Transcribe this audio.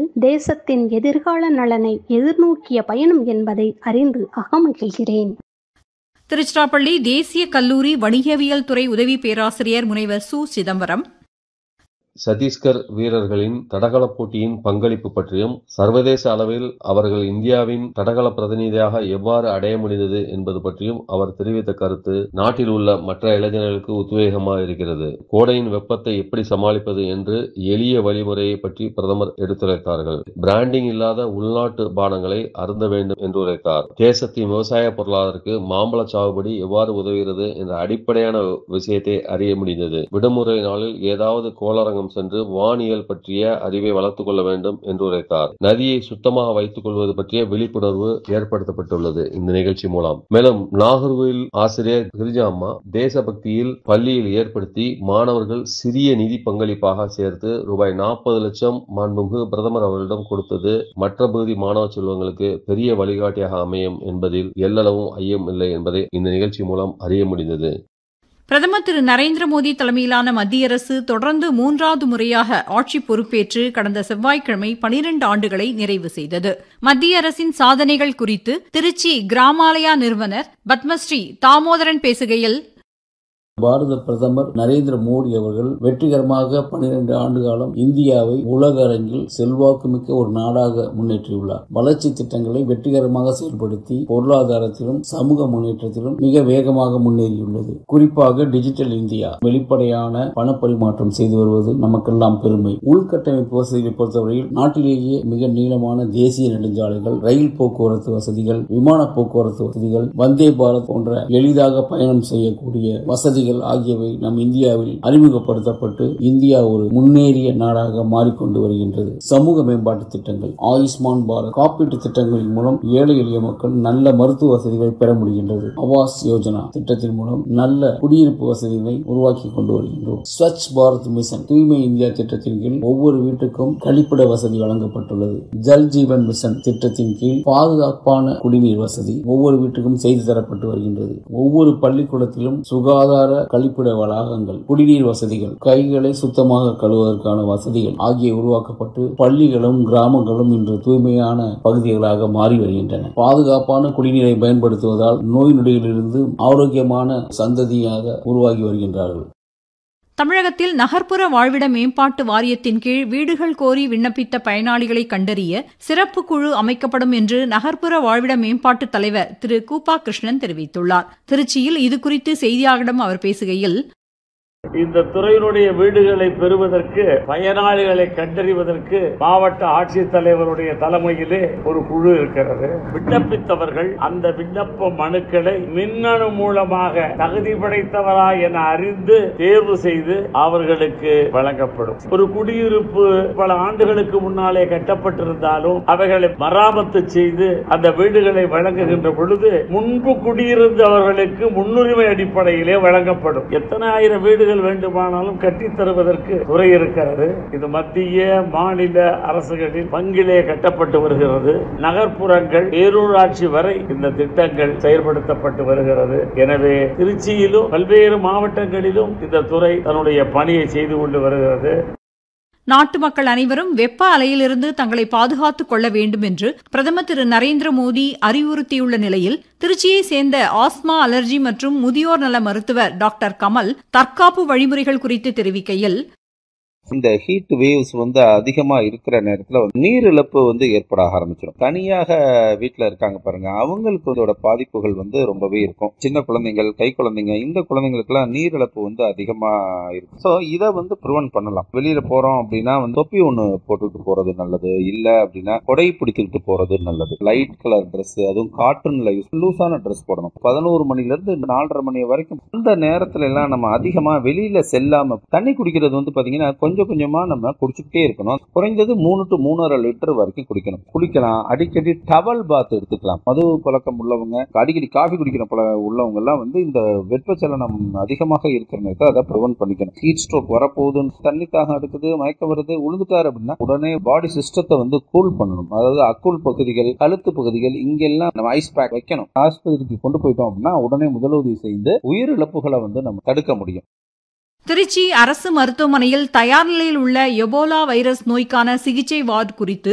தேசத்தின் எதிர்கால நலனை எதிர்நோக்கிய பயணம் என்பதை அறிந்து அகமகிழ்கிறேன் திருச்சிராப்பள்ளி தேசிய கல்லூரி வணிகவியல் துறை உதவி பேராசிரியர் முனைவர் சு சிதம்பரம் சத்தீஸ்கர் வீரர்களின் தடகள போட்டியின் பங்களிப்பு பற்றியும் சர்வதேச அளவில் அவர்கள் இந்தியாவின் தடகள பிரதிநிதியாக எவ்வாறு அடைய முடிந்தது என்பது பற்றியும் அவர் தெரிவித்த கருத்து நாட்டில் உள்ள மற்ற இளைஞர்களுக்கு உத்வேகமாக இருக்கிறது கோடையின் வெப்பத்தை எப்படி சமாளிப்பது என்று எளிய வழிமுறையை பற்றி பிரதமர் எடுத்துரைத்தார்கள் பிராண்டிங் இல்லாத உள்நாட்டு பானங்களை அருந்த வேண்டும் என்று உரைத்தார் தேசத்தின் விவசாய பொருளாதாரத்திற்கு மாம்பழ சாகுபடி எவ்வாறு உதவுகிறது என்ற அடிப்படையான விஷயத்தை அறிய முடிந்தது விடுமுறை நாளில் ஏதாவது கோளரங்கம் அரங்கம் சென்று வானியல் பற்றிய அறிவை வளர்த்துக் கொள்ள வேண்டும் என்று உரைத்தார் நதியை சுத்தமாக வைத்துக் கொள்வது பற்றிய விழிப்புணர்வு ஏற்படுத்தப்பட்டுள்ளது இந்த நிகழ்ச்சி மூலம் மேலும் நாகர்கோவில் ஆசிரியர் கிரிஜா அம்மா தேசபக்தியில் பள்ளியில் ஏற்படுத்தி மாணவர்கள் சிறிய நிதி பங்களிப்பாக சேர்த்து ரூபாய் நாற்பது லட்சம் மாண்புமிகு பிரதமர் அவர்களிடம் கொடுத்தது மற்ற பகுதி மாணவ செல்வங்களுக்கு பெரிய வழிகாட்டியாக அமையும் என்பதில் எல்லளவும் ஐயம் இல்லை என்பதை இந்த நிகழ்ச்சி மூலம் அறிய முடிந்தது பிரதமர் திரு நரேந்திர மோடி தலைமையிலான மத்திய அரசு தொடர்ந்து மூன்றாவது முறையாக ஆட்சி பொறுப்பேற்று கடந்த செவ்வாய்க்கிழமை பனிரண்டு ஆண்டுகளை நிறைவு செய்தது மத்திய அரசின் சாதனைகள் குறித்து திருச்சி கிராமாலயா நிறுவனர் பத்மஸ்ரீ தாமோதரன் பேசுகையில் பாரத பிரதமர் நரேந்திர மோடி அவர்கள் வெற்றிகரமாக பனிரெண்டு ஆண்டு காலம் இந்தியாவை உலக அரங்கில் செல்வாக்குமிக்க ஒரு நாடாக முன்னேற்றியுள்ளார் வளர்ச்சி திட்டங்களை வெற்றிகரமாக செயல்படுத்தி பொருளாதாரத்திலும் சமூக முன்னேற்றத்திலும் மிக வேகமாக முன்னேறியுள்ளது குறிப்பாக டிஜிட்டல் இந்தியா வெளிப்படையான பணப்பரிமாற்றம் செய்து வருவது நமக்கெல்லாம் பெருமை உள்கட்டமைப்பு வசதிகளை பொறுத்தவரையில் நாட்டிலேயே மிக நீளமான தேசிய நெடுஞ்சாலைகள் ரயில் போக்குவரத்து வசதிகள் விமான போக்குவரத்து வசதிகள் வந்தே பாரத் போன்ற எளிதாக பயணம் செய்யக்கூடிய வசதிகள் வசதிகள் ஆகியவை நம் இந்தியாவில் அறிமுகப்படுத்தப்பட்டு இந்தியா ஒரு முன்னேறிய நாடாக மாறிக்கொண்டு வருகின்றது சமூக மேம்பாட்டு திட்டங்கள் ஆயுஷ்மான் பாரத் காப்பீட்டு திட்டங்களின் மூலம் ஏழை எளிய மக்கள் நல்ல மருத்துவ வசதிகளை பெற முடிகின்றது ஆவாஸ் யோஜனா திட்டத்தின் மூலம் நல்ல குடியிருப்பு வசதிகளை உருவாக்கி கொண்டு வருகின்றோம் ஸ்வச் பாரத் மிஷன் தூய்மை இந்தியா திட்டத்தின் கீழ் ஒவ்வொரு வீட்டுக்கும் கழிப்பிட வசதி வழங்கப்பட்டுள்ளது ஜல் ஜீவன் மிஷன் திட்டத்தின் கீழ் பாதுகாப்பான குடிநீர் வசதி ஒவ்வொரு வீட்டுக்கும் செய்து தரப்பட்டு வருகின்றது ஒவ்வொரு பள்ளிக்கூடத்திலும் சுகாதார கழிப்பிட வளாகங்கள் குடிநீர் வசதிகள் கைகளை சுத்தமாக கழுவதற்கான வசதிகள் ஆகிய உருவாக்கப்பட்டு பள்ளிகளும் கிராமங்களும் இன்று தூய்மையான பகுதிகளாக மாறி வருகின்றன பாதுகாப்பான குடிநீரை பயன்படுத்துவதால் நோய் நொடிகளிலிருந்து ஆரோக்கியமான சந்ததியாக உருவாகி வருகின்றார்கள் தமிழகத்தில் நகர்ப்புற வாழ்விட மேம்பாட்டு வாரியத்தின் கீழ் வீடுகள் கோரி விண்ணப்பித்த பயனாளிகளை கண்டறிய சிறப்பு குழு அமைக்கப்படும் என்று நகர்ப்புற வாழ்விட மேம்பாட்டு தலைவர் திரு கூப்பா கிருஷ்ணன் தெரிவித்துள்ளார் திருச்சியில் இதுகுறித்து செய்தியாளர்களிடம் அவர் பேசுகையில் இந்த துறையினுடைய வீடுகளை பெறுவதற்கு பயனாளிகளை கண்டறிவதற்கு மாவட்ட ஆட்சித்தலைவருடைய தலைமையிலே ஒரு குழு இருக்கிறது விண்ணப்பித்தவர்கள் அந்த விண்ணப்ப மனுக்களை மின்னணு மூலமாக தகுதி படைத்தவரா என அறிந்து தேர்வு செய்து அவர்களுக்கு வழங்கப்படும் ஒரு குடியிருப்பு பல ஆண்டுகளுக்கு முன்னாலே கட்டப்பட்டிருந்தாலும் அவைகளை மராமத்து செய்து அந்த வீடுகளை வழங்குகின்ற பொழுது முன்பு குடியிருந்தவர்களுக்கு முன்னுரிமை அடிப்படையிலே வழங்கப்படும் எத்தனை ஆயிரம் வீடுகள் வேண்டுமானாலும் கட்டித் தருவதற்கு துறை இருக்கிறது இது மத்திய மாநில அரசுகளின் பங்கிலே கட்டப்பட்டு வருகிறது நகர்ப்புறங்கள் பேரூராட்சி வரை இந்த திட்டங்கள் செயல்படுத்தப்பட்டு வருகிறது எனவே திருச்சியிலும் பல்வேறு மாவட்டங்களிலும் இந்த துறை தன்னுடைய பணியை செய்து கொண்டு வருகிறது நாட்டு மக்கள் அனைவரும் வெப்ப அலையிலிருந்து தங்களை பாதுகாத்துக் கொள்ள வேண்டும் என்று பிரதமர் திரு நரேந்திர மோடி அறிவுறுத்தியுள்ள நிலையில் திருச்சியை சேர்ந்த ஆஸ்மா அலர்ஜி மற்றும் முதியோர் நல மருத்துவர் டாக்டர் கமல் தற்காப்பு வழிமுறைகள் குறித்து தெரிவிக்கையில் இந்த ஹீட் வேவ்ஸ் வந்து அதிகமா இருக்கிற நேரத்துல நீர் இழப்பு வந்து ஏற்பட ஆரம்பிச்சிடும் தனியாக வீட்டுல இருக்காங்க பாருங்க அவங்களுக்கு இதோட பாதிப்புகள் வந்து ரொம்பவே இருக்கும் சின்ன குழந்தைகள் கை குழந்தைங்க இந்த குழந்தைங்களுக்கு எல்லாம் நீர் இழப்பு வந்து அதிகமா இருக்கும் ஸோ இதை வந்து ப்ரிவென்ட் பண்ணலாம் வெளியில போறோம் அப்படின்னா வந்து தொப்பி ஒண்ணு போட்டுட்டு போறது நல்லது இல்ல அப்படின்னா கொடை பிடித்துக்கிட்டு போறது நல்லது லைட் கலர் ட்ரெஸ் அதுவும் காட்டன்ல யூஸ் லூஸான ட்ரெஸ் போடணும் பதினோரு மணில இருந்து நாலரை மணி வரைக்கும் அந்த நேரத்துல எல்லாம் நம்ம அதிகமா வெளியில செல்லாம தண்ணி குடிக்கிறது வந்து பாத்தீங்கன்னா கொஞ்சம் கொஞ்சமா நம்ம குடிச்சுக்கிட்டே இருக்கணும் குறைந்தது மூணு டு மூணரை லிட்டர் வரைக்கும் குடிக்கணும் குடிக்கலாம் அடிக்கடி டவல் பாத் எடுத்துக்கலாம் மது பழக்கம் உள்ளவங்க அடிக்கடி காஃபி குடிக்கிற பழ உள்ளவங்க எல்லாம் வந்து இந்த வெப்பச்சலனம் அதிகமாக இருக்கிற நேரத்தை அதை ப்ரிவென்ட் பண்ணிக்கணும் ஹீட் ஸ்ட்ரோக் வரப்போகுதுன்னு தண்ணி தாகம் எடுக்குது மயக்கம் வருது உழுந்துட்டாரு அப்படின்னா உடனே பாடி சிஸ்டத்தை வந்து கூல் பண்ணணும் அதாவது அக்குள் பகுதிகள் கழுத்து பகுதிகள் இங்கெல்லாம் நம்ம ஐஸ் பேக் வைக்கணும் ஆஸ்பத்திரிக்கு கொண்டு போயிட்டோம் அப்படின்னா உடனே முதலுதவி செய்து உயிரிழப்புகளை வந்து நம்ம தடுக்க முடியும் திருச்சி அரசு மருத்துவமனையில் தயார் நிலையில் உள்ள எபோலா வைரஸ் நோய்க்கான சிகிச்சை வார்டு குறித்து